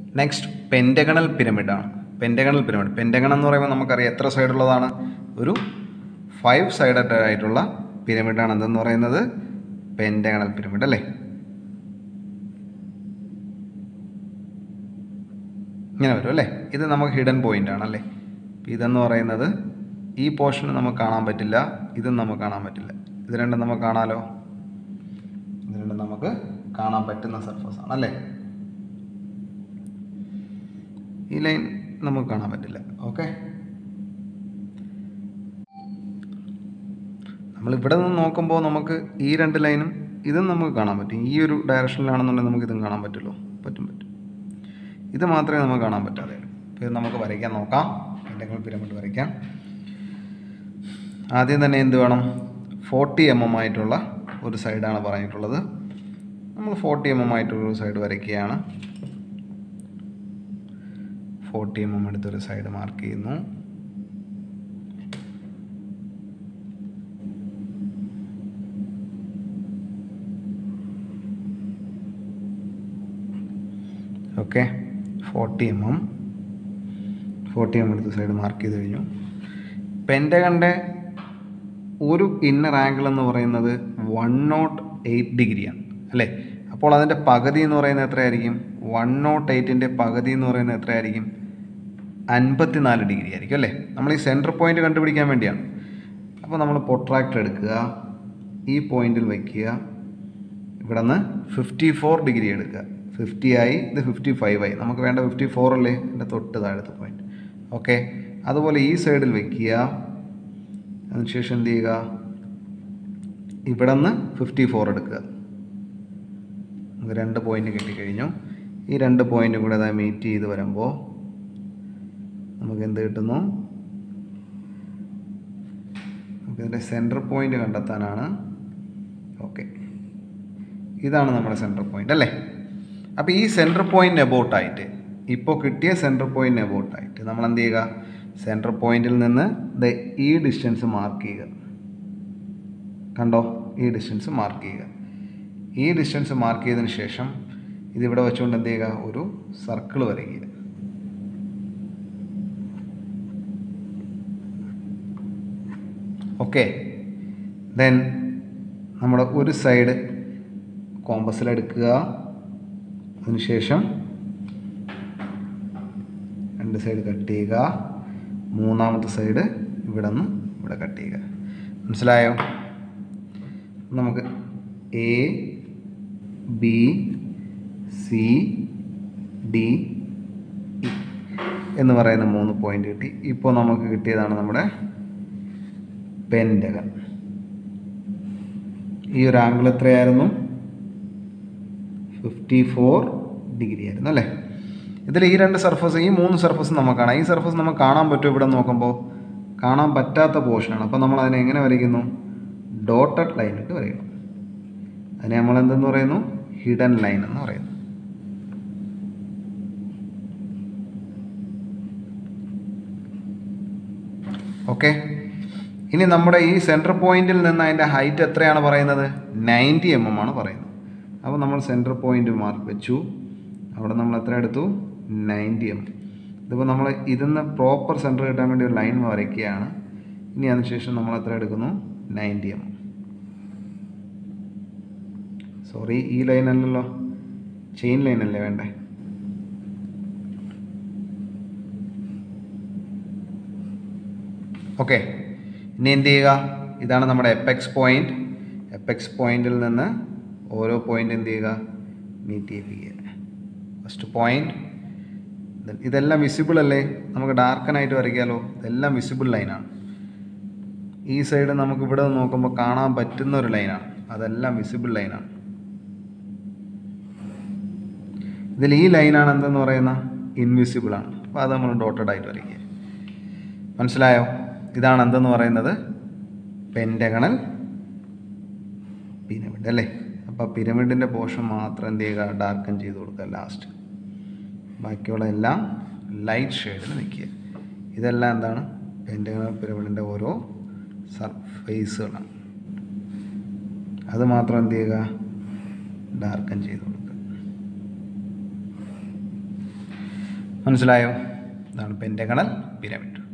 Next pentagonal പിരമിഡാണ് pentagonal pyramid pentagon എന്ന് പറയുമ്പോൾ നമുക്കറിയാം എത്ര സൈഡുള്ളതാണ് ഒരു ഫൈവ് സൈഡഡ് ആയിട്ടുള്ള പിരമിഡാണ് എന്തെന്ന് പറയുന്നത് പെൻറ്റഗണൽ പിരമിഡ് അല്ലേ ഇങ്ങനെ വരും അല്ലേ ഇത് നമുക്ക് ഹിഡൻ പോയിന്റ് ആണ് അല്ലേ അപ്പോൾ ഇതെന്ന് പറയുന്നത് ഈ പോർഷൻ നമുക്ക് കാണാൻ പറ്റില്ല ഇതും നമുക്ക് കാണാൻ പറ്റില്ല ഇത് രണ്ടും നമുക്ക് കാണാലോ ഇത് രണ്ടും നമുക്ക് കാണാൻ പറ്റുന്ന സർഫസ് ആണ് അല്ലേ ഈ ലൈൻ നമുക്ക് കാണാൻ പറ്റില്ല ഓക്കെ നമ്മൾ ഇവിടെ നിന്ന് നോക്കുമ്പോൾ നമുക്ക് ഈ രണ്ട് ലൈനും ഇതും നമുക്ക് കാണാൻ പറ്റും ഈ ഒരു ഡയറക്ഷനിലാണെന്നുണ്ടെങ്കിൽ നമുക്ക് ഇതും കാണാൻ പറ്റുമല്ലോ പറ്റും പറ്റും ഇത് മാത്രമേ നമുക്ക് കാണാൻ പറ്റാതെ ഉള്ളൂ. അപ്പോൾ ഇത് നമുക്ക് വരയ്ക്കാൻ നോക്കാം എന്തെങ്കിലും പിരമിഡ് വരയ്ക്കാം ആദ്യം തന്നെ എന്ത് വേണം ഫോർട്ടി എം എം ആയിട്ടുള്ള ഒരു സൈഡാണ് പറഞ്ഞിട്ടുള്ളത് നമ്മൾ ഫോർട്ടി എം എം ആയിട്ടുള്ള സൈഡ് വരയ്ക്കുകയാണ് ഫോർട്ടി എം എം എടുത്തൊരു സൈഡ് മാർക്ക് ചെയ്യുന്നു okay forty M M forty M എടുത്ത് സൈഡ് മാർക്ക് ചെയ്ത് കഴിഞ്ഞു പെൻറ്റകൻ്റെ ഒരു ഇന്നർ ആംഗിൾ എന്ന് പറയുന്നത് വൺ നോട്ട് എയ്റ്റ് ഡിഗ്രിയാണ് അല്ലേ അപ്പോൾ അതിൻ്റെ പകുതി എന്ന് പറയുന്നത് എത്രയായിരിക്കും വൺ നോട്ട് എയ്റ്റിൻ്റെ പകുതി എന്ന് പറയുന്നത് എത്രയായിരിക്കും അൻപത്തിനാല് ഡിഗ്രി ആയിരിക്കും അല്ലേ നമ്മൾ ഈ സെൻറ്റർ പോയിന്റ് കണ്ടുപിടിക്കാൻ വേണ്ടിയാണ് അപ്പോൾ നമ്മൾ പൊട്രാക്ടർ എടുക്കുക ഈ പോയിന്റിൽ വയ്ക്കുക ഇവിടെ നിന്ന് ഫിഫ്റ്റി ഫോർ ഡിഗ്രി എടുക്കുക ഫിഫ്റ്റി ആയി ഇത് ഫിഫ്റ്റി ഫൈവ് ആയി നമുക്ക് വേണ്ട ഫിഫ്റ്റി ഫോർ അല്ലേ എൻ്റെ തൊട്ട് താഴത്തെ പോയിന്റ് ഓക്കെ അതുപോലെ ഈ സൈഡിൽ വയ്ക്കുക അതിനുശേഷം എന്ത് ചെയ്യുക ഇവിടെ നിന്ന് ഫിഫ്റ്റി ഫോർ എടുക്കുക നമുക്ക് രണ്ട് പോയിന്റ് കിട്ടിക്കഴിഞ്ഞു ഈ രണ്ട് പോയിന്റും കൂടെ അതായത് മീറ്റ് ചെയ്ത് വരുമ്പോൾ നമുക്ക് എന്ത് കിട്ടുന്നു നമുക്കിതിൻ്റെ സെൻറ്റർ പോയിന്റ് കണ്ടെത്താനാണ് ഓക്കെ ഇതാണ് നമ്മുടെ സെൻറ്റർ പോയിന്റ് അല്ലേ അപ്പോൾ ഈ സെൻറ്റർ പോയിന്റ് എബോട്ടായിട്ട് ഇപ്പോൾ കിട്ടിയ സെൻറ്റർ പോയിന്റ് എബോട്ടായിട്ട് നമ്മൾ എന്ത് ചെയ്യുക സെൻറ്റർ പോയിന്റിൽ നിന്ന് ദേ ഈ ഡിസ്റ്റൻസ് മാർക്ക് ചെയ്യുക കണ്ടോ ഈ ഡിസ്റ്റൻസ് മാർക്ക് ചെയ്യുക ഈ ഡിസ്റ്റൻസ് മാർക്ക് ചെയ്തതിന് ശേഷം ഇതിവിടെ വെച്ചുകൊണ്ട് എന്ത് ചെയ്യുക ഒരു സർക്കിൾ വരയ്ക്കുക ഓക്കെ ദെൻ നമ്മുടെ ഒരു സൈഡ് കോമ്പസിലെടുക്കുക അതിനുശേഷം രണ്ട് സൈഡ് കട്ട് ചെയ്യുക മൂന്നാമത്തെ സൈഡ് ഇവിടെ നിന്ന് ഇവിടെ കട്ട് ചെയ്യുക മനസ്സിലായോ നമുക്ക് A B C D E എന്ന് പറയുന്ന മൂന്ന് പോയിന്റ് കിട്ടി ഇപ്പോൾ നമുക്ക് കിട്ടിയതാണ് നമ്മുടെ പെൻറ്റഗൺ ഈ ഒരു ആംഗിൾ എത്രയായിരുന്നു ഫിഫ്റ്റി ഫോർ ഡിഗ്രി ആയിരുന്നു അല്ലേ ഇതിൽ ഈ രണ്ട് സർഫസ് ഈ മൂന്ന് സർഫസ് നമുക്ക് കാണാം ഈ സർഫസ് നമുക്ക് കാണാൻ പറ്റും ഇവിടെ നോക്കുമ്പോൾ കാണാൻ പറ്റാത്ത പോർഷനാണ് അപ്പോൾ നമ്മൾ അതിനെ എങ്ങനെ വരയ്ക്കുന്നു ഡോട്ടഡ് ലൈൻ ഇട്ട് വരയ്ക്കുന്നു അതിനെ നമ്മൾ എന്തെന്ന് പറയുന്നു ഹിഡൻ ലൈൻ എന്ന് പറയുന്നു ഓക്കെ ഇനി നമ്മുടെ ഈ സെൻറ്റർ പോയിന്റിൽ നിന്ന് അതിൻ്റെ ഹൈറ്റ് എത്രയാണ് പറയുന്നത് നയൻറ്റി എം എം ആണ് പറയുന്നത് അപ്പോൾ നമ്മൾ സെൻറ്റർ പോയിന്റ് മാർക്ക് വെച്ചു അവിടെ നമ്മൾ എത്ര എടുത്തു നയൻറ്റി എം ഇതിപ്പോൾ നമ്മൾ ഇതിന്ന് പ്രോപ്പർ സെൻറ്റർ കിട്ടാൻ വേണ്ടി ഒരു ലൈൻ വരയ്ക്കുകയാണ് ഇനി അതിനുശേഷം നമ്മൾ എത്ര എടുക്കുന്നു നയൻറ്റി എം സോറി ഈ ലൈൻ അല്ലല്ലോ ചെയിൻ ലൈൻ അല്ലേ വേണ്ടേ ഓക്കെ ഇനി എന്ത് ചെയ്യുക ഇതാണ് നമ്മുടെ എപ്പെക്സ് പോയിന്റ് എപ്പെക്സ് പോയിന്റിൽ നിന്ന് ഓരോ പോയിന്റ് എന്ത് ചെയ്യുക മീറ്റ് ചെയ്യിപ്പിക്കുക ഫസ്റ്റ് പോയിന്റ് ഇതെല്ലാം വിസിബിൾ അല്ലേ നമുക്ക് ഡാർക്കനായിട്ട് വരയ്ക്കാമല്ലോ ഇതെല്ലാം വിസിബിൾ ലൈനാണ് ഈ സൈഡ് നമുക്ക് ഇവിടെ നിന്ന് നോക്കുമ്പോൾ കാണാൻ പറ്റുന്ന ഒരു ലൈനാണ് അതെല്ലാം വിസിബിൾ ലൈനാണ് ഇതിൽ ഈ ലൈനാണ് എന്തെന്ന് പറയുന്ന ഇൻവിസിബിൾ ആണ് അപ്പോൾ അത് നമ്മൾ ഡോട്ടഡ് ആയിട്ട് വരയ്ക്കുക മനസ്സിലായോ ഇതാണ് എന്തെന്ന് പറയുന്നത് പെൻറ്റഗണൽ പിരമിഡ് അല്ലേ അപ്പോൾ പിരമിഡിൻ്റെ പോർഷൻ മാത്രം എന്ത് ചെയ്യുക ഡാർക്കൻ ചെയ്ത് കൊടുക്കുക ലാസ്റ്റ് ബാക്കിയുള്ള എല്ലാം ലൈറ്റ് ഷെയ്ഡിൽ നിൽക്കുക ഇതെല്ലാം എന്താണ് പെൻറ്റഗണൽ പിരമിഡിൻ്റെ ഓരോ സർഫേസുകളാണ് അത് മാത്രം എന്ത് ചെയ്യുക ഡാർക്കൻ ചെയ്ത് കൊടുക്കുക മനസ്സിലായോ ഇതാണ് പെൻറ്റഗണൽ പിരമിഡ്